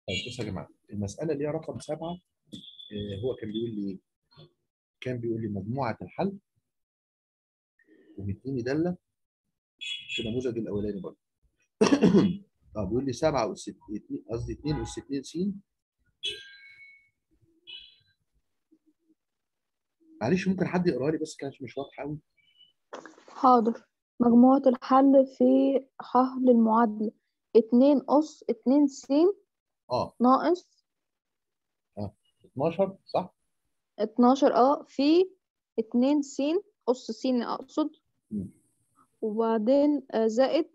طيب بصوا يا جماعه المساله اللي هي رقم سبعه آه، هو كان بيقول لي ايه؟ كان بيقول لي مجموعه الحل ومديني داله في النموذج الاولاني برضه اه بيقول لي 7 اس 2 قصدي 2 اس 2 س معلش ممكن حد يقرا لي بس كانت مش واضحه قوي حاضر مجموعة الحل في ح للمعادلة اتنين أس اتنين س اه ناقص 12 صح؟ اتناشر اه في اتنين س أس س أقصد مم. وبعدين آه، زائد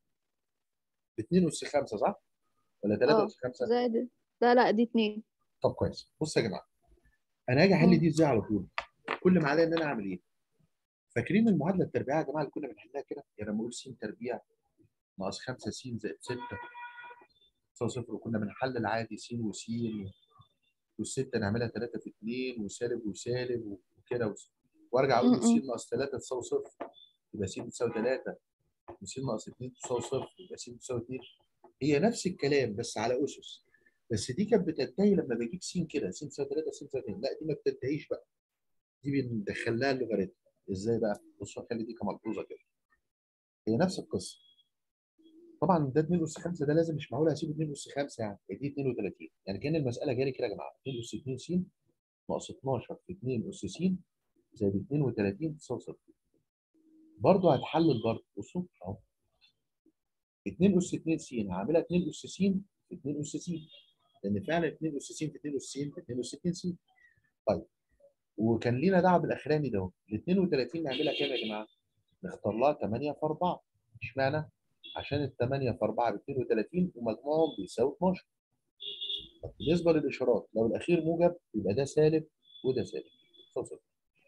2 اس 5 صح؟ ولا 3 اه اس 5 زائد لا لا دي اتنين طب كويس بص يا جماعه انا هاجي احل مم. دي ازاي على طول كل ما عليا ان انا اعمل ايه فاكرين المعادله التربيعيه يا جماعه اللي كنا بنحلها كده يعني لما اقول س تربيع ناقص 5 س زائد 6 تساوي صفر وكنا بنحلل عادي س وس والستة نعملها 3 في 2 وسالب وسالب وكده وس- وارجع اقول س م-م. ناقص 3 تساوي صفر يبقى س بتساوي 3 وس ناقص 2 تساوي صفر يبقى س بتساوي 2 هي نفس الكلام بس على اسس بس دي كانت بتنتهي لما بجيب س كده س تساوي 3 س تساوي 2 لا دي ما بتنتهيش بقى دي بندخل لها اللوغاريتم ازاي بقى؟ بصوا هخلي دي كملحوظه كده هي نفس القصه طبعا ده 2 اس 5 ده لازم مش معقول هسيب 2 اس 5 يعني هي دي 32 يعني كان المساله جاري كده يا جماعه 2 اس 2 س ناقص 12 في 2 اس س زائد 32 تساوي صفر برضه هتحلل برضه بصوا اهو 2 اس 2 س هعملها 2 اس س في 2 اس س لان فعلا 2 اس س في 2 اس س في 2 اس 2 س طيب وكان لينا دعوه بالاخراني ده ال 32 نعملها كام يا جماعه؟ نختار لها 8 في 4 اشمعنى؟ عشان ال 8 في 4 ب 32 ومجموعهم بيساوي 12 طب بالنسبه للاشارات لو الاخير موجب يبقى ده سالب وده سالب يساوي صفر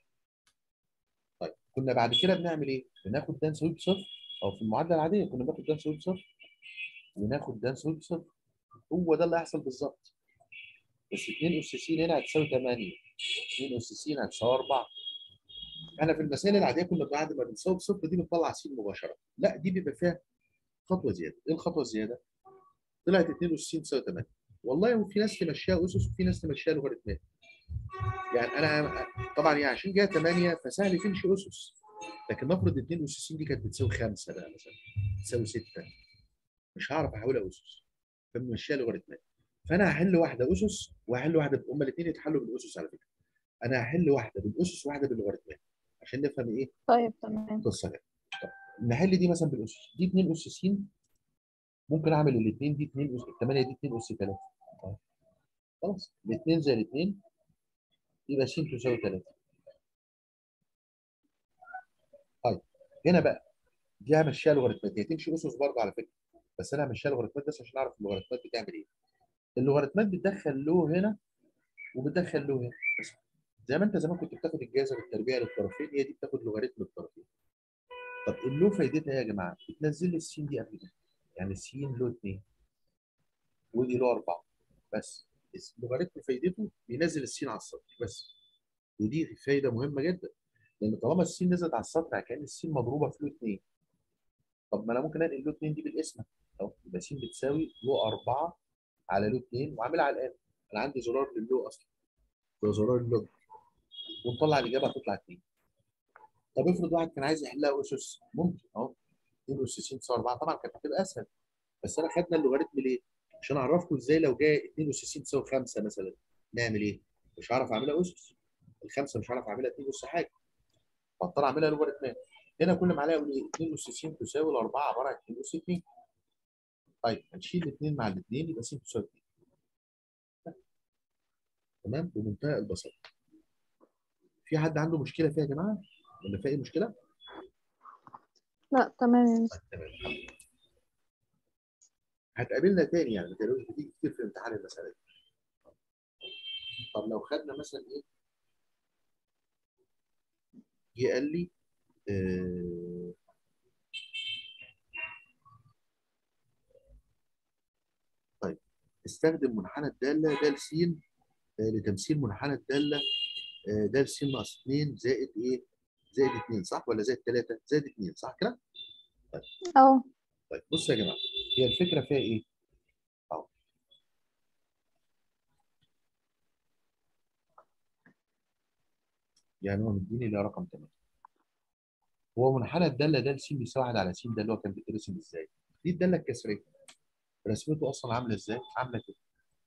طيب كنا بعد كده بنعمل ايه؟ بناخد ده نساويه بصفر او في المعادله العاديه كنا بناخد ده نساويه بصفر وناخد ده نساويه بصفر هو ده اللي هيحصل بالظبط بس 2 اس س هنا هتساوي 8 2 اس س هتساوي 4 احنا في المسائل العاديه كنا بعد ما بنساوي بصفر دي بنطلع س مباشره لا دي بيبقى فيها خطوه زياده ايه الخطوه الزياده؟ طلعت 2 اس س تساوي 8 والله وفي ناس تمشيها اسس وفي ناس تمشيها لوغاريتمات يعني انا طبعا يعني عشان جايه 8 فسهل تمشي اسس لكن نفرض 2 اس س دي كانت بتساوي 5 بقى مثلا بتساوي 6 مش هعرف احولها اسس فبنمشيها لوغاريتمات فانا هحل واحده اسس وهحل واحده هما الاثنين يتحلوا بالاسس على فكره انا هحل واحده بالاسس وواحده باللوغاريتمات عشان نفهم ايه طيب تمام القصه كده طب نحل دي مثلا بالاسس دي 2 اس س ممكن اعمل الاثنين دي 2 اس 8 دي 2 اس 3 خلاص الاثنين زي الاثنين يبقى س تساوي 3 طيب هنا بقى دي همشيها لوغاريتمات هي تمشي اسس برضه على فكره بس انا همشيها لوغاريتمات بس عشان اعرف اللوغاريتمات بتعمل ايه اللوغاريتمات بتدخل له هنا وبتدخل له هنا بس زي ما انت زمان كنت بتاخد الجذر التربيع للطرفين هي دي بتاخد لوغاريتم للطرفين طب اللو فايدتها ايه يا جماعه؟ بتنزل لي السين دي قبل كده يعني السين له 2 ودي له 4 بس اللوغاريتم فايدته بينزل السين على السطر بس ودي فايده مهمه جدا لان طالما السين نزلت على السطر كان السين مضروبه في له 2 طب ما انا ممكن انقل له 2 دي بالاسم اهو يبقى س بتساوي له 4 على له 2 واعملها على الآن انا عندي زرار للو اصلا ده زرار اللوج ونطلع الاجابه هتطلع 2 طب افرض واحد كان عايز يحلها اسس ممكن اهو 2 اس س تساوي 4 طبعا كانت هتبقى اسهل بس انا خدنا اللوغاريتم ليه؟ عشان اعرفكم ازاي لو جاي 2 اس س تساوي 5 مثلا نعمل ايه؟ مش هعرف اعملها اسس الخمسه مش هعرف اعملها 2 اس حاجه فاضطر اعملها لوغاريتمات هنا كل ما عليها اقول ايه 2 اس س تساوي الاربعه عباره عن 2 اس 2 طيب هنشيل الاثنين مع الاثنين يبقى س تساوي 2 تمام بمنتهى البساطه في حد عنده مشكله فيها يا جماعه ولا في اي مشكله؟ لا تمام يا مستر. طيب، تمام هتقابلنا تاني يعني ما تقلقوش بتيجي كتير في امتحان المساله دي طب لو خدنا مثلا ايه جه قال لي آه طيب استخدم منحنى الداله د س آه، لتمثيل منحنى الداله آه، د س ناقص 2 زائد ايه؟ زائد 2 صح ولا زائد 3؟ زائد 2 صح كده؟ اه طيب بصوا يا جماعه هي الفكره فيها ايه؟ اهو يعني هو مديني اللي هو رقم 8 هو منحنى الداله ده س بيساوي 1 على س ده اللي هو كان بيترسم ازاي؟ دي الداله الكسريه رسمته اصلا عامله ازاي؟ عامله كده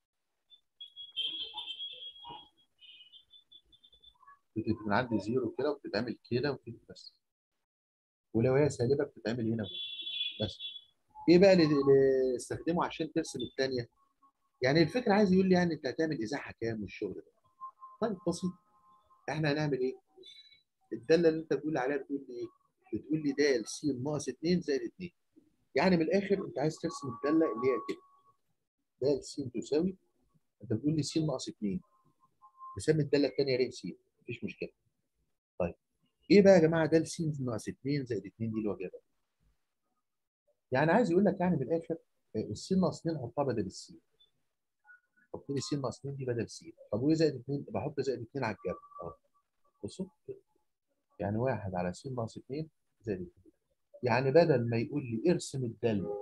بتبقى من عندي زيرو كده وبتتعمل كده وكده بس ولو هي سالبه بتتعمل هنا وهنا بس ايه بقى اللي اللي استخدمه عشان ترسم الثانيه؟ يعني الفكره عايز يقول لي يعني انت هتعمل ازاحه كام والشغل ده طيب بسيط احنا هنعمل ايه؟ الداله اللي انت بتقول عليها بتقول لي ايه؟ بتقول لي د س ناقص 2 زائد 2 يعني من الاخر انت عايز ترسم الداله اللي هي كده د س تساوي انت بتقول لي س ناقص 2 بسمي الداله الثانيه ر س مفيش مشكله طيب ايه بقى يا جماعه د س ناقص 2 زائد 2 دي اللي هو جابها يعني عايز يقول لك يعني من الاخر الس ناقص 2 حطها بدل الس حط لي س ناقص 2 دي بدل س طب وايه زائد 2 بحط زائد 2 على الجبر اهو بصوا يعني 1 على س ناقص 2 زائد 2 يعني بدل ما يقول لي ارسم الداله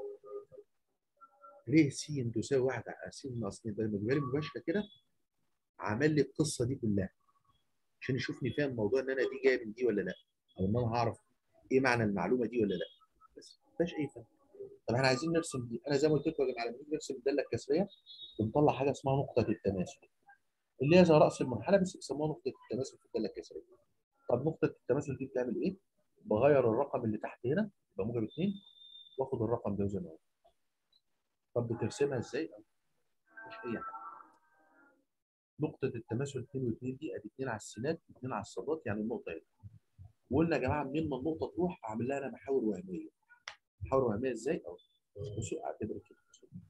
ر س تساوي 1 على س ناقص 2 بدل ما يجيبها لي مباشره كده عمل لي القصه دي كلها عشان يشوفني فاهم الموضوع ان انا دي جايه من دي ولا لا او ان انا هعرف ايه معنى المعلومه دي ولا لا بس ما فيهاش اي فرق طب احنا عايزين نرسم دي انا زي ما قلت لكم يا جماعه لما نيجي نرسم الداله الكسريه بنطلع حاجه اسمها نقطه التماثل اللي هي زي راس المنحنى بس بيسموها نقطه التماثل في الداله الكسريه طب نقطه التماثل دي بتعمل ايه؟ بغير الرقم اللي تحت هنا يبقى موجب 2 واخد الرقم ده زي ما هو طب بترسمها ازاي؟ مش اي حاجه نقطة التماثل 2 و2 دي ادي 2 على السينات و2 على الصادات يعني النقطة هنا. وقلنا يا جماعة منين ما النقطة تروح اعمل لها انا محاور وهمية. محاور وهمية ازاي؟ اهو بصوا اعتبر كده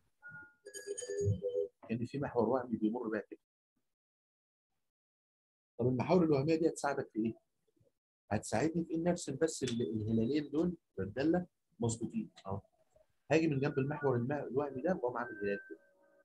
ان في محور وهمي بيمر بيها كده. طب المحاور الوهمية دي هتساعدك في ايه؟ هتساعدني في ان ارسم بس ال- الهلالين دول بالدالة مظبوطين اهو. هاجي من جنب المحور الم- الوهمي ده واقوم عامل هلال كده.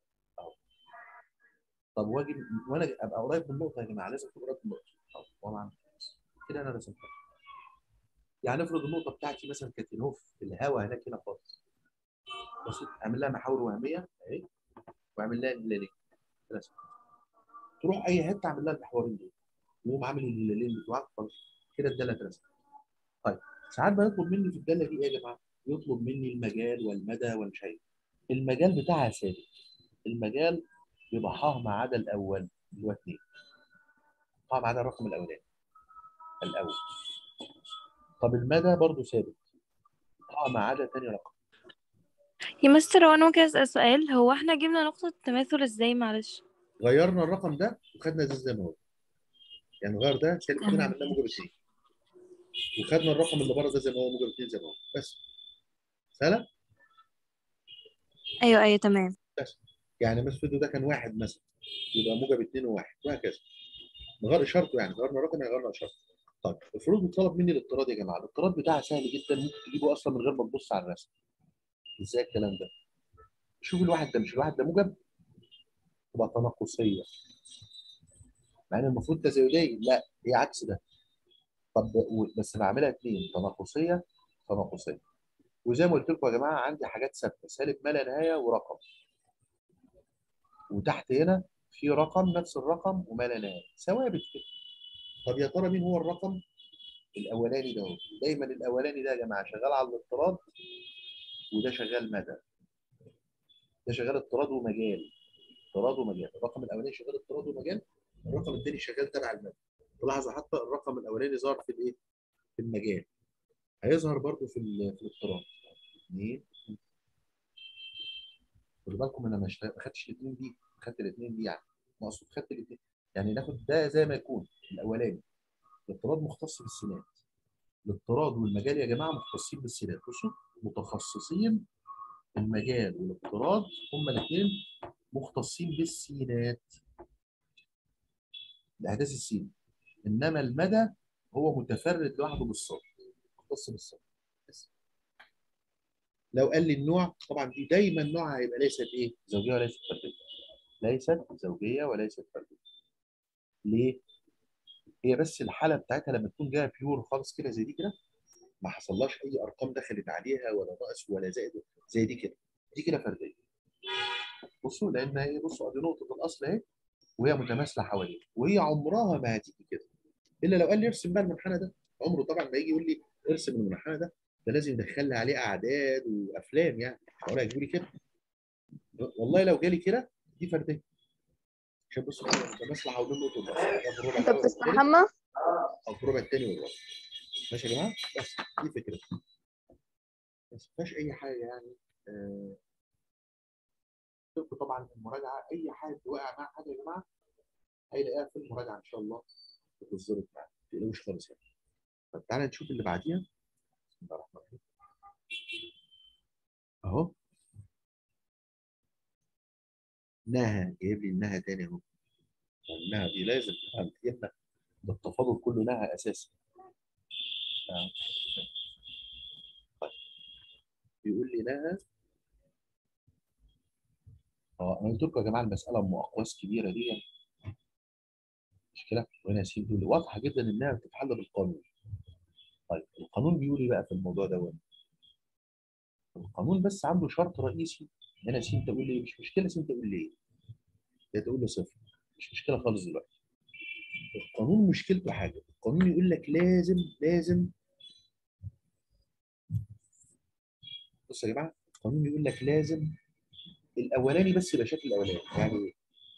طب واجي وانا ابقى قريب من النقطه يا جماعه لازم اكون قريب من النقطه طب وانا عامل كده انا رسمتها يعني افرض النقطه بتاعتي مثلا كانت هنا في الهواء هناك هنا خالص بسيط اعمل لها محاور وهميه اهي واعمل لها هلالين رسم تروح اي حته اعمل لها المحورين دول ويقوم عامل الهلالين بتوعك خلاص كده الداله اترسمت طيب ساعات بقى يطلب مني في الداله دي ايه يا جماعه؟ يطلب مني المجال والمدى والشيء المجال بتاعها ثابت المجال يبقى ح ما عدا الاول اللي هو 2 ح ما عدا الرقم الاولاني الاول طب المدى برضه ثابت ح ما عدا ثاني رقم يا مستر هو انا ممكن اسال سؤال هو احنا جبنا نقطه التماثل ازاي معلش غيرنا الرقم ده وخدنا ده زي ما هو يعني غير ده سالب 2 تمام. عملناه موجب 2 وخدنا الرقم اللي بره ده زي ما هو موجب 2 زي ما هو بس سهله ايوه ايوه تمام يعني مثلا ده كان واحد مثلا يبقى موجب 2 وواحد وهكذا نغير اشارته يعني غيرنا الرقم يعني غيرنا اشارته طيب المفروض طلب مني الاضطراد يا جماعه الاضطراد بتاعها سهل جدا ممكن تجيبه اصلا من غير ما تبص على الرسم ازاي الكلام ده شوف الواحد ده مش الواحد ده موجب تبقى تناقصيه مع ان المفروض تزايديه لا هي عكس ده طب و- بس بعملها اثنين تناقصيه تناقصيه وزي ما قلت لكم يا جماعه عندي حاجات ثابته سالب ما لا نهايه ورقم وتحت هنا في رقم نفس الرقم وما لا نهايه ثوابت كده طب يا ترى مين هو الرقم الاولاني ده هو دايما الاولاني ده يا جماعه شغال على الاضطراد وده شغال مدى ده شغال اضطراد ومجال اضطراد ومجال الرقم الاولاني شغال اضطراد ومجال الرقم الثاني شغال تبع المدى تلاحظ حتى الرقم الاولاني ظهر في الايه في المجال هيظهر برضو في ال- في الاضطراد اثنين خدوا بالكم انا ما اشت- ما خدتش الاثنين دي خدت الاثنين دي يعني مقصود خدت الاثنين يعني ناخد ده زي ما يكون الاولاني الاضطراد مختص بالسينات الاضطراد والمجال يا جماعه مختصين بالسينات بصوا متخصصين المجال والاضطراد هما الاثنين مختصين بالسينات الاحداث السين انما المدى هو متفرد لوحده بالصوت مختص بالصوت بس لو قال لي النوع طبعا دي دايما نوعها هيبقى ليست ايه زوجيه وليست فرديه ليست زوجيه وليست فرديه ليه هي بس الحاله بتاعتها لما تكون جايه بيور خالص كده زي دي كده ما حصلهاش اي ارقام دخلت عليها ولا ناقص ولا زائد زي دي كده دي كده فرديه بصوا لان هي بصوا ادي نقطه الاصل اهي وهي متماثله حواليها وهي عمرها ما هتيجي كده الا لو قال لي ارسم بقى المنحنى ده عمره طبعا ما يجي يقول لي ارسم المنحنى ده ده لازم يدخل لي عليه اعداد وافلام يعني مش هقول هيجيبوا لي كده والله لو جالي كده دي فرديه عشان بص بسمع هقول له نقطه بس ده في الربع انت الأول والتاني بتستحمى او في الربع الثاني والرابع ماشي يا جماعه بس دي فكره بس ما فيهاش اي حاجه يعني آه، تبقى طبعا المراجعه اي حد وقع مع حاجه يا جماعه هيلاقيها في المراجعه ان شاء الله بتظبط معاه ما تقلقوش خالص يعني طب تعالى نشوف اللي بعديها بسم الله الرحمن الرحيم اهو نهى جايب لي النهى تاني اهو يعني النهى دي لازم تفهم يبقى ده التفاضل كله نهى اساسا آه. طيب بيقول لي نهى اه انا قلت لكم يا جماعه المساله ام اقواس كبيره دي مشكله وهنا يا سيدي بيقول لي واضحه جدا انها بتتحل بالقانون طيب القانون بيقول ايه بقى في الموضوع ده القانون بس عنده شرط رئيسي هنا سين تقول لي مش مشكله سين تقول لي ايه ده تقول لي صفر مش مشكله خالص دلوقتي القانون مشكلته حاجه القانون يقول لك لازم لازم بص يا جماعه القانون يقول لك لازم الاولاني بس يبقى شكل الاولاني يعني ايه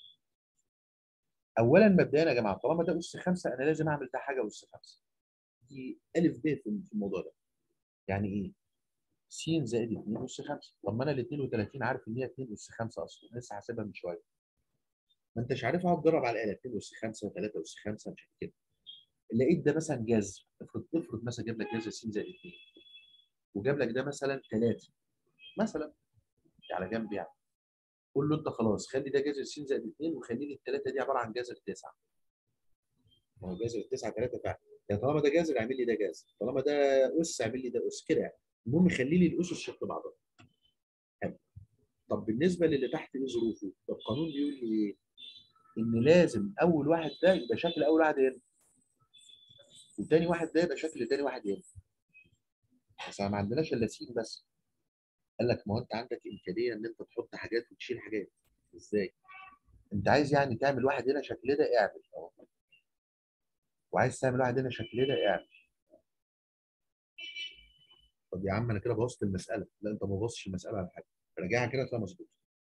اولا مبدئيا يا جماعه طالما ده اس خمسه انا لازم اعمل ده حاجه اس خمسه دي الف ب في في الموضوع ده يعني ايه س زائد 2 اس 5 طب ما انا ال 32 عارف ان هي 2 اس 5 اصلا لسه حاسبها من شويه ما انتش عارفها هتجرب على الاله 2 اس 5 و3 اس 5 مش كده لقيت ده مثلا جذر افرض افرض مثلا جاب لك جذر س زائد 2 وجاب لك ده مثلا 3 مثلا على جنب يعني قول له انت خلاص خلي ده جذر س زائد 2 وخلي لي الثلاثه دي عباره عن جذر 9 ما هو جذر 9 3 فعلا يعني طالما ده جذر اعمل لي ده جذر طالما ده اس اعمل لي ده اس كده يعني المهم خلي لي الاسس شكل بعضها حلو طب بالنسبه للي تحت ايه ظروفه؟ القانون بيقول لي ايه؟ ان لازم اول واحد ده يبقى شكل اول واحد هنا وتاني واحد ده يبقى شكل تاني واحد هنا بس ما عندناش الا س بس قال لك ما هو انت عندك امكانيه ان انت تحط حاجات وتشيل حاجات ازاي؟ انت عايز يعني تعمل واحد هنا شكل ده اعمل اهو وعايز تعمل واحد هنا شكل ده اعمل طب يا عم انا كده بوظت المساله لا انت ما بوظتش المساله على حاجه راجعها كده تلاقيها مظبوطه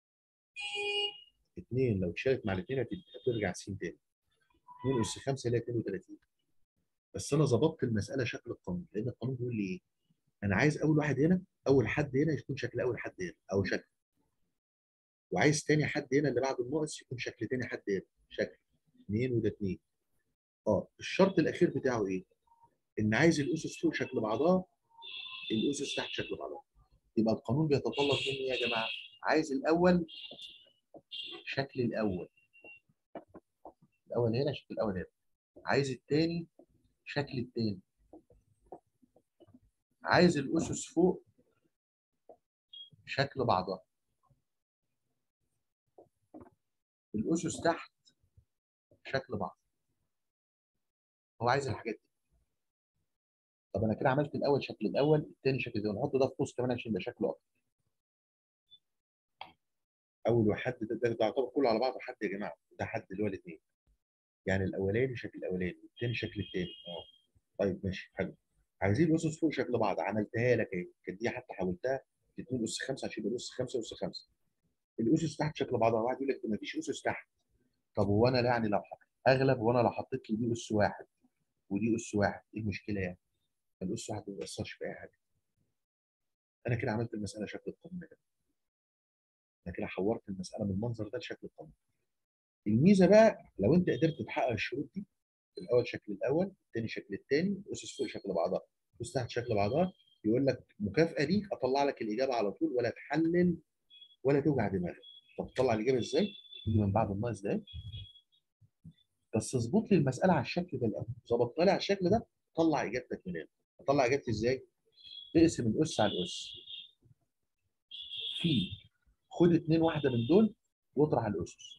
اثنين لو اتشالت مع الاثنين هترجع س تاني 2 اس 5 اللي هي 32 بس انا ظبطت المساله شكل القانون لان القانون بيقول لي ايه؟ انا عايز اول واحد هنا اول حد هنا يكون شكل اول حد هنا او شكل وعايز تاني حد هنا اللي بعد الناقص يكون شكل تاني حد هنا شكل 2 وده 2 اه الشرط الاخير بتاعه ايه؟ ان عايز الاسس فوق شكل بعضها الاسس تحت شكل بعضها يبقى القانون بيتطلب مني إيه يا جماعه عايز الاول شكل الاول الاول هنا شكل الاول هنا عايز الثاني شكل الثاني عايز الاسس فوق شكل بعضها الاسس تحت شكل بعض هو عايز الحاجات دي طب انا كده عملت الاول شكل الاول الثاني شكل ده نحط ده في قوس كمان عشان يبقى شكله اكتر اول واحد ده ده ده يعتبر كله على بعضه حد يا جماعه ده حد اللي هو الاثنين يعني الاولاني شكل الاولاني الثاني شكل الثاني اه طيب ماشي حلو عايزين الاسس فوق شكل بعض عملتها لك اهي كانت دي حتى حولتها ل 2 اس 5 عشان يبقى اس 5 اس 5 الاسس تحت شكل بعضها واحد يقول لك ما فيش اسس تحت طب هو انا يعني لو حط اغلب وانا لو حطيت لي دي اس واحد ودي اس واحد ايه المشكله يعني؟ الاس واحد ما بيأثرش في اي حاجه انا كده عملت المساله شكل القانون ده انا كده حورت المساله من المنظر ده لشكل القانون الميزه بقى لو انت قدرت تحقق الشروط دي الاول شكل الاول الثاني شكل الثاني الاسس فوق شكل بعضها الاسس تحت شكل بعضها يقول لك مكافاه ليك اطلع لك الاجابه على طول ولا تحلل ولا توجع دماغك طب تطلع الاجابه ازاي؟ تيجي من بعد الناقص ده بس اظبط لي المساله على الشكل ده الاول ظبطتها لي على الشكل ده طلع اجابتك من هنا اطلع اجابتي ازاي؟ اقسم الاس على الاس في خد اتنين واحده من دول واطرح الاسس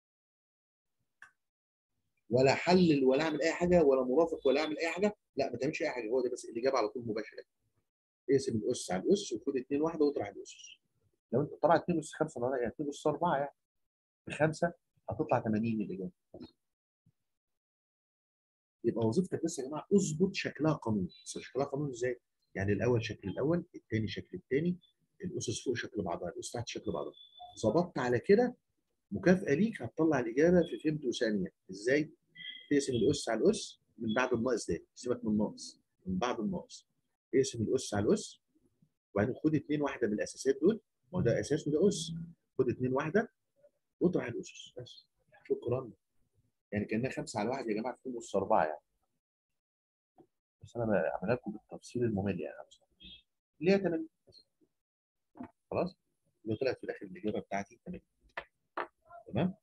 ولا حلل ولا اعمل اي حاجه ولا مرافق ولا اعمل اي حاجه لا ما تعملش اي حاجه هو ده بس الاجابه على طول مباشره اقسم الاس على الاس وخد اتنين واحده واطرح الاسس لو انت طبعا 2 اس 5 يعني 2 اس 4 يعني بخمسه هتطلع 80 الاجابه يبقى وظيفتك بس يا جماعه اظبط شكلها قانون بس شكلها قانون ازاي؟ يعني الاول شكل الاول الثاني شكل الثاني الاسس فوق شكل بعضها الاسس تحت شكل بعضها ظبطت على كده مكافاه ليك هتطلع الاجابه في فهمته ثانيه ازاي؟ تقسم الاس على الاس من بعد الناقص ده سيبك من الناقص من بعد الناقص اقسم الاس على الاس وبعدين خد اثنين واحده من الاساسات دول ما هو ده اساس وده اس خد اثنين واحده واطرح الاسس بس شكرا يعني كانها خمسه على واحد يا جماعه في نص اربعه يعني بس انا بعملها لكم بالتفصيل الممل يعني اللي هي 8 خلاص اللي طلعت في الاخر الاجابه بتاعتي 8 تمام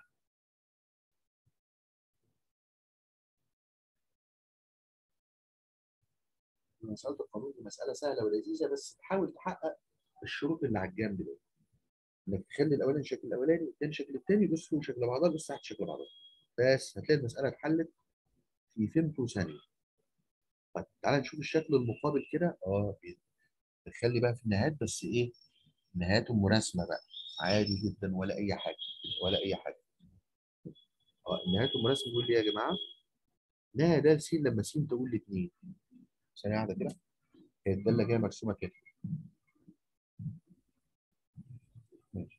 مساله القانون دي مساله سهله ولذيذه بس تحاول تحقق الشروط اللي على الجنب دول انك تخلي الاولاني شكل الاولاني والثاني شكل الثاني بص فيهم شكل بعضها بص تحت شكل بعضها بس هتلاقي المساله اتحلت في فيمتو ثانيه طيب تعالى نشوف الشكل المقابل كده اه نخلي بقى في النهايات بس ايه نهاياتهم مراسمه بقى عادي جدا ولا اي حاجه ولا اي حاجه اه النهايات المراسمه بيقول لي يا جماعه نهايه ده س لما س تقول لي 2 ثانيه واحده كده هي الداله جايه مرسومه كده ماشي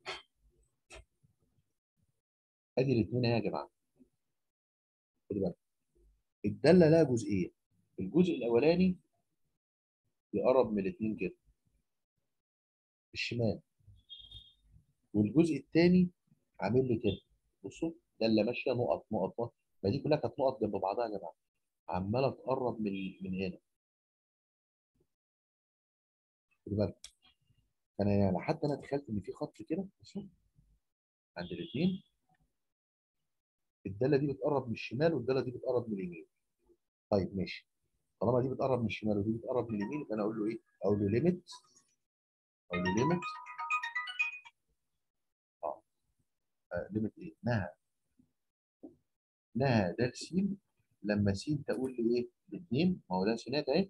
ادي الاثنين اهي يا جماعه خدوا بالك الداله لها جزئين الجزء الاولاني يقرب من الاثنين كده الشمال والجزء الثاني عامل لي كده بصوا داله ماشيه نقط نقط نقط ما دي كلها كانت نقط جنب بعضها يا جماعه عماله تقرب من من هنا خدوا بالك انا يعني حتى انا تخيلت ان في خط كده بصوا عند الاثنين الداله دي بتقرب من الشمال والداله دي بتقرب من اليمين طيب ماشي طالما دي بتقرب من الشمال ودي بتقرب من اليمين يبقى انا اقول له ايه؟ اقول له ليميت اقول له ليميت اه ليميت ايه؟ نهى نهى ده س لما س تقول لي ايه؟ الاثنين ما هو ده سينات اهي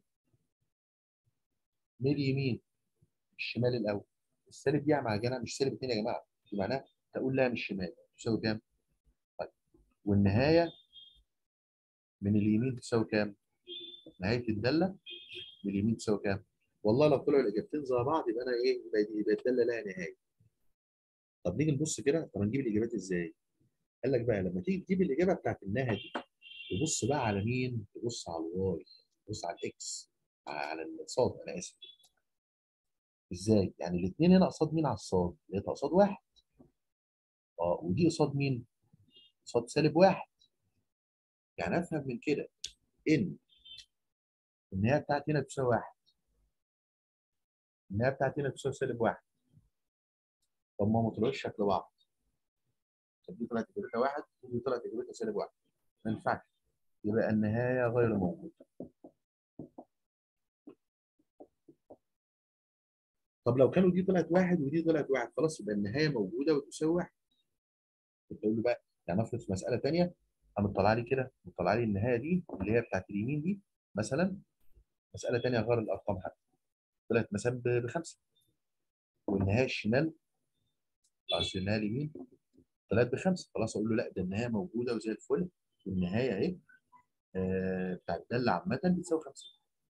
من اليمين الشمال الاول السالب دي مع جنى مش سالب 2 يا جماعه دي معناها تقول لها من الشمال تساوي كام؟ طيب والنهايه من اليمين تساوي كام؟ نهايه الداله من اليمين تساوي كام؟ والله لو طلعوا الاجابتين زي بعض يبقى انا ايه؟ يبقى يبقى الداله لها نهايه. طب نيجي نبص كده طب نجيب الاجابات ازاي؟ قال لك بقى لما تيجي تجيب الاجابه بتاعت النهايه دي تبص بقى على مين؟ تبص على الواي تبص على الاكس على الصاد انا اسف. ازاي؟ يعني الاثنين هنا قصاد مين على الصاد؟ لقيتها قصاد واحد. اه ودي قصاد مين؟ قصاد سالب واحد. يعني افهم من كده ان النهايه بتاعتي هنا تساوي واحد. النهايه بتاعتي هنا تساوي سالب واحد. طب ما ما طلعوش شكل بعض. طب دي طلعت اجابتها واحد ودي طلعت اجابتها سالب واحد. ما ينفعش. يبقى النهايه غير موجوده. طب لو كانوا دي طلعت واحد ودي طلعت واحد خلاص يبقى النهايه موجوده وتساوي واحد. بتقول له بقى يعني افرض في مساله ثانيه قام مطلع لي كده مطلع لي النهايه دي اللي هي بتاعت اليمين دي مثلا مساله ثانيه غير الارقام حتى طلعت مثلا بخمسه والنهايه الشمال قصدي النهايه اليمين طلعت بخمسه خلاص اقول له لا ده النهايه موجوده وزي الفل والنهايه اهي آه بتاعت الداله عامه بتساوي خمسه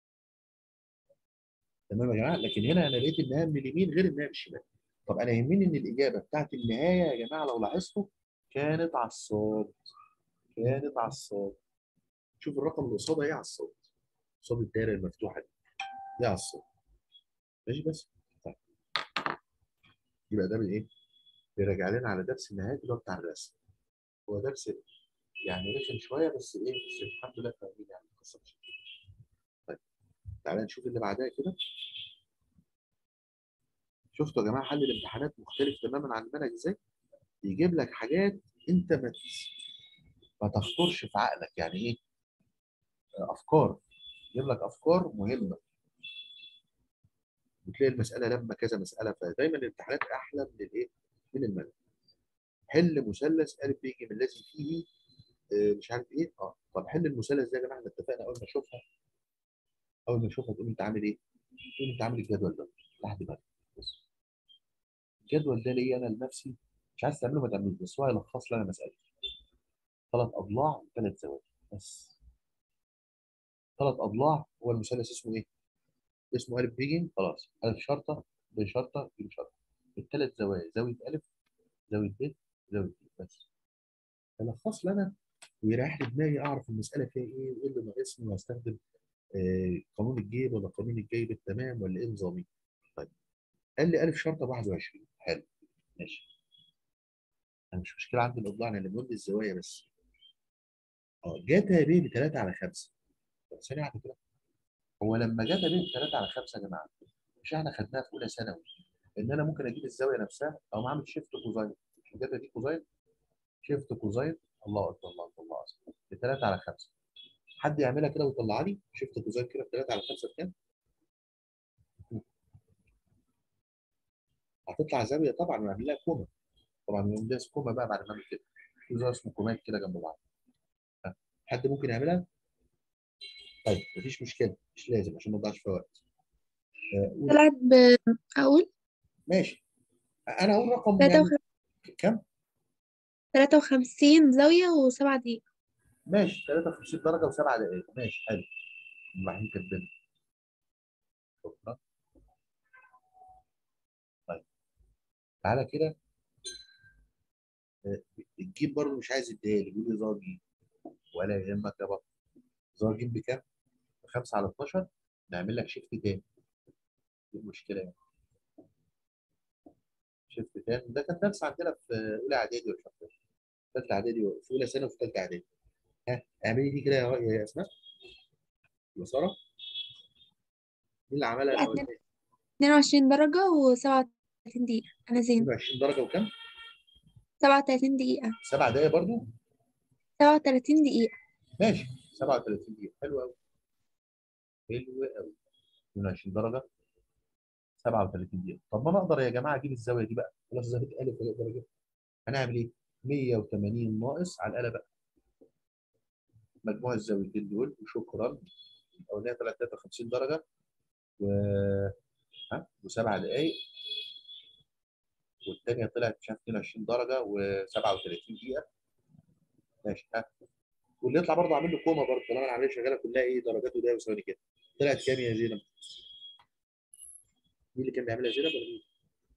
تمام يا جماعه لكن هنا انا لقيت النهايه من اليمين غير النهايه من الشمال طب انا يهمني ان الاجابه بتاعت النهايه يا جماعه لو لاحظتوا كانت على الصاد كانت على الصاد شوف الرقم اللي قصادها ايه على الصاد قصاد الدايره المفتوحه دي دي على الصاد ماشي بس طيب يبقى ده من ايه؟ بيراجع لنا على درس النهايات اللي هو بتاع الرسم هو درس يعني رخم شويه بس ايه بس الحمد لله فاهمين يعني القصه مش طيب تعالى نشوف اللي بعدها كده شفتوا يا جماعه حل الامتحانات مختلف تماما عن المنهج ازاي؟ يجيب لك حاجات انت ما ما تخطرش في عقلك يعني ايه؟ افكار يجيب لك افكار مهمه وتلاقي المساله لما كذا مساله فدايما الامتحانات احلى من الايه؟ من المنهج حل مثلث ا ب ج من لازم فيه آه مش عارف ايه اه طب حل المثلث ده يا جماعه احنا اتفقنا اول ما اشوفها اول ما اشوفها تقول انت عامل ايه؟ تقول انت عامل الجدول ده لحد ما بص الجدول ده ليا انا لنفسي مش عايز تعمله ما تعملوش بس هو هيلخص لي انا مسالتي ثلاث اضلاع وثلاث زوايا بس ثلاث اضلاع هو المثلث اسمه ايه؟ اسمه الف بيجن خلاص الف شرطه ب شرطه ج شرطه الثلاث زوايا زاويه الف زاويه ب زاويه ب بس الخص لنا ويريح لي دماغي اعرف المساله فيها ايه وايه اللي ناقصني واستخدم آه، قانون الجيب ولا قانون الجيب التمام ولا ايه نظامي طيب قال لي الف شرطه ب 21 حلو ماشي انا مش مشكله عندي الاضلاع انا اللي مهم الزوايا بس اه جاتا ب ب 3 على 5 طب ثانيه واحده كده هو لما جاتا ب ب 3 على 5 يا جماعه مش احنا خدناها في اولى ثانوي ان انا ممكن اجيب الزاويه نفسها او اعمل شيفت كوزاين مش جاتا دي كوزاين شيفت كوزاين الله اكبر الله اكبر الله اكبر ب 3 على 5 حد يعملها كده ويطلع لي شيفت كوزاين كده ب 3 على 5 بكام؟ هتطلع زاويه طبعا ونعمل لها كوما طبعا يوم ده كوما بقى بعد ما اعمل كده في زاويه اسمه كومات كده جنب بعض ها، حد ممكن يعملها؟ طيب مفيش مشكله مش لازم عشان ما نضيعش فيها وقت آه، قول. طلعت ب أقول ماشي انا اقول رقم تلاتة يعني وخ- كام؟ تلاتة وخمسين زاوية وسبعة دقيقة ماشي 53 درجه وسبع دقائق ماشي حلو رايحين كاتبين شكرا طيب تعالى كده آه، الجيم برضه مش عايز يديها لي بيقول لي ظهر جيم ولا يهمك يا بطل ظهر جيم بكام؟ ب 5 على 12 نعمل لك شيفت تاني دي المشكله يعني شيفت تاني ده كان درس عندنا في اولى اعدادي ولا في ثالثه اعدادي في اولى ثانوي وفي ثالثه اعدادي ها اعملي دي كده يا يا اسماء يا ساره مين اللي عملها لا، الأولانية؟ اتنين وعشرين درجة وسبعة وتلاتين دقيقة أنا زين 22 درجه وكام؟ سبعة وتلاتين دقيقة سبع دقايق برضو سبعة وتلاتين دقيقة ماشي 37 دقيقه حلو قوي حلو قوي 22 درجه 37 دقيقه طب ما انا اقدر يا جماعه اجيب الزاويه دي بقى خلاص زاويه الف اقدر اجيبها هنعمل ايه 180 ناقص على الاله بقى مجموع الزاويتين دول وشكرا الاولانيه طلعت 53 درجه و ها وسبع دقائق والثانيه طلعت مش عارف 22 درجه و37 دقيقه ماشي ها واللي يطلع برضه اعمل له كوما برضه طالما العمليه شغاله كلها ايه درجات ودقايق وثواني كده طلعت كام يا زينب؟ مين اللي كان بيعملها زينب ولا مين؟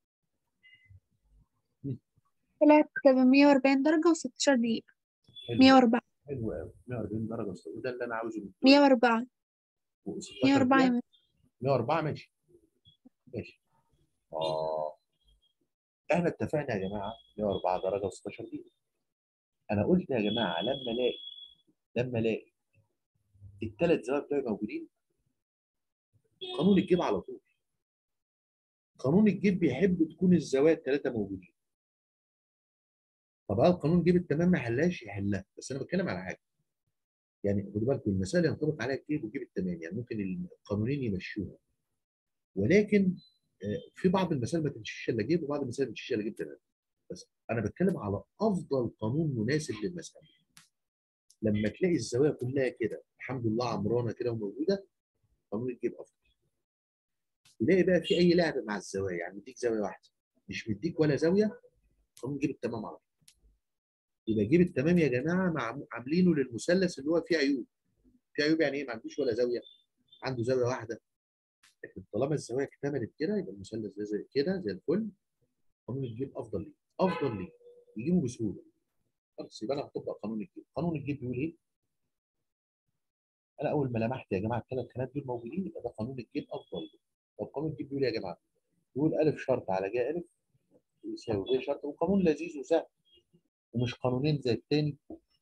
طلعت بمية وأربعين درجة وستاشر دقيقة حلو مية وأربعة حلو قوي 140 درجه وستة. وده اللي انا عاوزه من مية وأربعة و16 مية وأربعة يا دقيقة. مس. 104 ماشي ماشي اه احنا اتفقنا يا جماعه 104 درجه و16 دقيقه انا قلت يا جماعه لما الاقي لما الاقي الثلاث زوايا بتوعي موجودين قانون الجيب على طول قانون الجيب بيحب تكون الزوايا الثلاثه موجودين طب هل قانون الجيب التمام ما حلهاش يحلها بس انا بتكلم على حاجه يعني خدوا بالكم المسائل ينطبق عليها الجيب والجيب التمام يعني ممكن القانونين يمشوها ولكن آه، في بعض المسائل ما تمشيش الا جيب وبعض المسائل ما تمشيش الا جيب تمام بس انا بتكلم على افضل قانون مناسب للمساله لما تلاقي الزوايا كلها كده الحمد لله عمرانه كده وموجوده قانون الجيب افضل تلاقي بقى في اي لعب مع الزوايا يعني مديك زاويه واحده مش مديك ولا زاويه قانون جيب التمام على طول يبقى جيب التمام يا جماعه مع عاملينه للمثلث اللي هو فيه عيوب فيه عيوب يعني ايه ما عندوش ولا زاويه عنده زاويه واحده لكن طالما الزوايا اكتملت كده يبقى المثلث ده زي كده زي الفل قانون الجيب افضل ليه افضل ليه يجيبه بسهوله خلاص يبقى انا هطبق قانون الجيب قانون الجيب بيقول ايه انا اول ما لمحت يا جماعه الثلاث خانات دول موجودين يبقى ده قانون الجيب افضل طب قانون الجيب بيقول ايه يا جماعه بيقول الف شرط على جاء الف يساوي ب شرط وقانون لذيذ وسهل ومش قانونين زي الثاني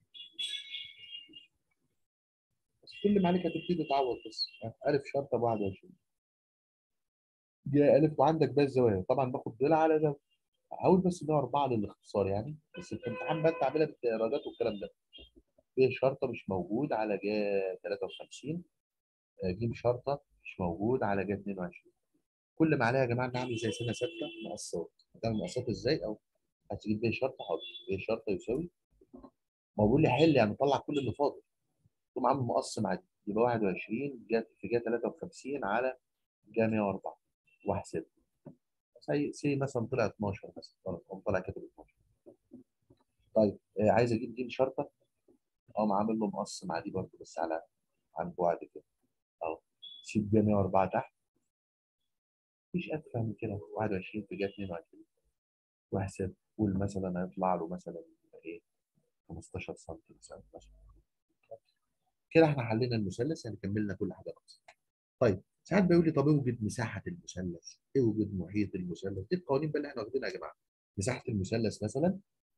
بس كل ما عليك هتبتدي تعوض بس الف شرط ب 21 جاء الف وعندك بقى الزوايا طبعا باخد ضلع على زاويه هقول بس ده اربعه للاختصار يعني بس الامتحان بقى تعملها بالدرجات والكلام ده ب شرطه مش موجود على جا 53 آه، ج شرطه مش موجود على جا 22 كل ما عليها يا جماعه نعمل زي سنه ثابته مقصات هتعمل مقصات ازاي او هتجيب ب شرطه حاضر ب شرطه يساوي ما هو بيقول لي حل يعني طلع كل اللي فاضل تقوم عامل مقص مع دي يبقى 21 جا في جا 53 على جا 104 واحسب سي سي مثلا طلع 12 مثلا خلاص قوم طلع كاتب 12 طيب آه، عايز اجيب ج شرطه اقوم عامل له مقص مع دي برضه بس على عن بعد كده اهو سيب ده 104 تحت مفيش ادفع من كده 21 في جهه 22 واحسب قول مثلا هيطلع له مثلا ايه 15 سم مثلا مثلا. كده احنا حلينا المثلث يعني كملنا كل حاجه خلاص طيب ساعات بيقول لي طب اوجد مساحه المثلث اوجد محيط المثلث دي القوانين بقى اللي احنا واخدينها يا جماعه مساحه المثلث مثلا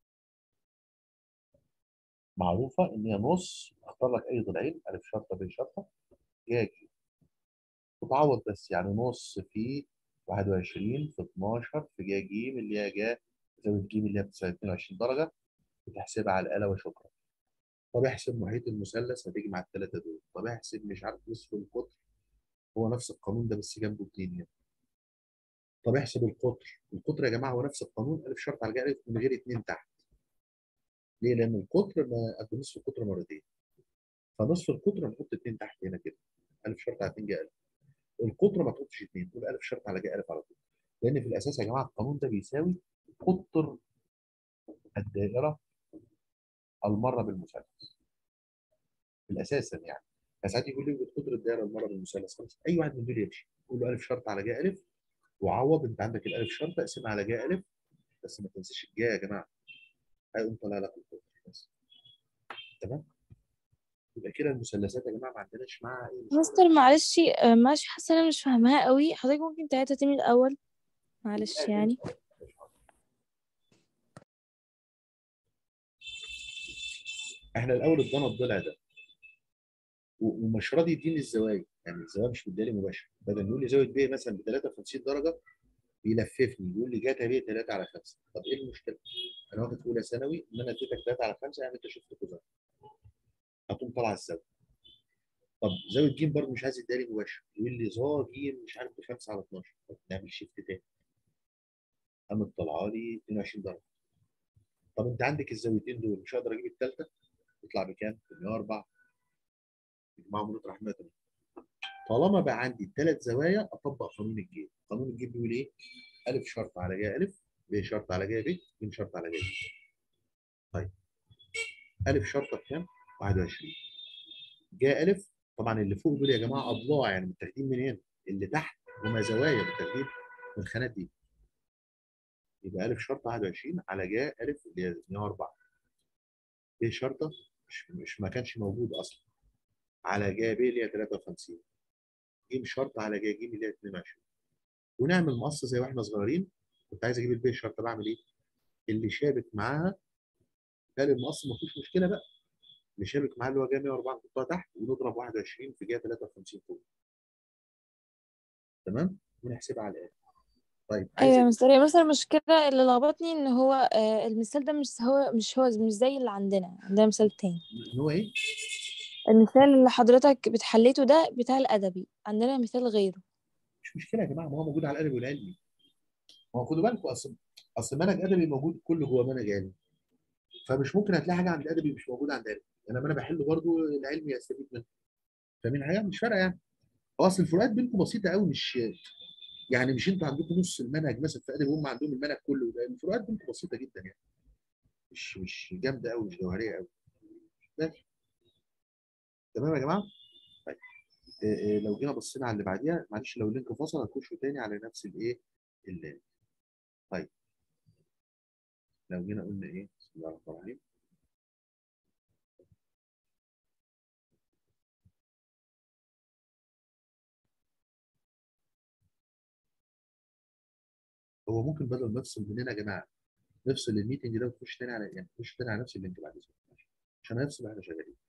معروفه ان هي نص اختار لك اي ضلعين الف شرطه ب شرطه جا ج وتعوض بس يعني نص في 21 في 12 في جا ج اللي هي جا زاويه ج اللي هي بتساوي 22 درجه وتحسبها على الاله وشكرا طب احسب محيط المثلث هتجمع الثلاثه دول طب احسب مش عارف نصف القطر هو نفس القانون ده بس جنبه اتنين يعني طب احسب القطر القطر يا جماعه هو نفس القانون الف شرط على جا الف من غير اتنين تحت ليه؟ لان القطر ما قد نصف القطر مرتين فنصف القطر نحط اتنين تحت هنا كده الف شرط على اتنين جا الف القطر ما تحطش اتنين تقول الف شرط على جا الف على طول لان في الاساس يا جماعه القانون ده بيساوي قطر الدائره المره بالمثلث في الاساسا يعني فساعات يقول لي قطر الدائره المره بالمثلث خلاص اي واحد من دول يمشي قول له الف شرط على جا الف وعوض انت عندك الالف شرط اقسمها على جا الف بس ما تنساش الجا يا جماعه هيقوم طالع لك القطر بس تمام يبقى كده المثلثات يا جماعه ما عندناش معاها ايه مشكلة. مستر معلش آه، معلش حاسه انا مش فاهماها قوي حضرتك ممكن تعيدها تاني الاول معلش يعني احنا الاول ادانا الضلع ده و- ومش راضي يديني الزوايا يعني الزوايا مش مديالي مباشر بدل ما يقول لي زاويه ب مثلا ب 53 درجه يلففني يقول لي جاتا ب 3 على 5 طب ايه المشكله؟ انا واخد في اولى ثانوي ان انا اديتك 3 على 5 يعني انت شفت كوزين هتقوم طالعه الزاويه طب زاويه ج برضه مش عايز يديها لي مباشر يقول لي ظا ج مش عارف ب 5 على 12 طب نعمل شيفت تاني قامت طالعه لي 22 درجه طب انت عندك الزاويتين دول مش هقدر اجيب الثالثه يطلع بكام؟ ب 104 يجمعهم ونطرح 108 طالما بقى عندي الثلاث زوايا اطبق قانون الجيب قانون الجيب بيقول ايه؟ الف شرط على جا الف ب شرط على جا ب ج شرط على جا ج طيب الف شرطه بكام؟ 21 جا الف طبعا اللي فوق دول يا جماعه اضلاع يعني متاخدين من هنا اللي تحت هما زوايا متاخدين من الخانات دي يبقى الف شرطه 21 على جا الف اللي هي 104 ب شرطه مش مش ما كانش موجود اصلا على جا ب اللي هي 53 ج شرط على جا ج اللي هي 22 ونعمل مقص زي واحنا صغيرين كنت عايز اجيب الب شرط بعمل ايه؟ اللي شابك معاها قال المقص ما فيهوش مشكله بقى اللي شابك معاه اللي هو جا 104 نحطها تحت ونضرب 21 في جا 53 فوق تمام؟ ونحسبها على الاخر طيب عايز ايوه يا مستر هي مثلا المشكله اللي لخبطني ان هو آه، المثال ده مش هو مش هو مش زي اللي عندنا عندنا مثال تاني ان هو ايه؟ المثال اللي حضرتك بتحليته ده بتاع الادبي عندنا مثال غيره مش مشكله يا جماعه ما هو موجود على الادبي والعلمي ما هو خدوا بالكم اصل اصل منهج ادبي موجود كله جوه منهج علمي فمش ممكن هتلاقي حاجه عند ادبي مش موجوده عند علمي انما انا بحله برضو العلمي يستفيد منه فاهمين حاجه مش فارقه يعني هو اصل الفروقات بينكم بسيطه قوي مش يعني مش انتوا عندكم نص المنهج مثلا في ادبي وهم عندهم المنهج كله ده الفروقات بينكم بسيطه جدا يعني مش مش جامده قوي مش جوهريه قوي ماشي تمام يا جماعه طيب إيه إيه لو جينا بصينا على اللي بعديها معلش لو اللينك فصل هتخشوا تاني على نفس الايه اللينك طيب لو جينا قلنا ايه بسم الله الرحمن الرحيم هو ممكن بدل ما نفصل مننا يا جماعه نفصل الميتنج ده ونخش تاني على يعني نخش تاني على نفس اللينك بعد كده عشان هنفصل واحنا شغالين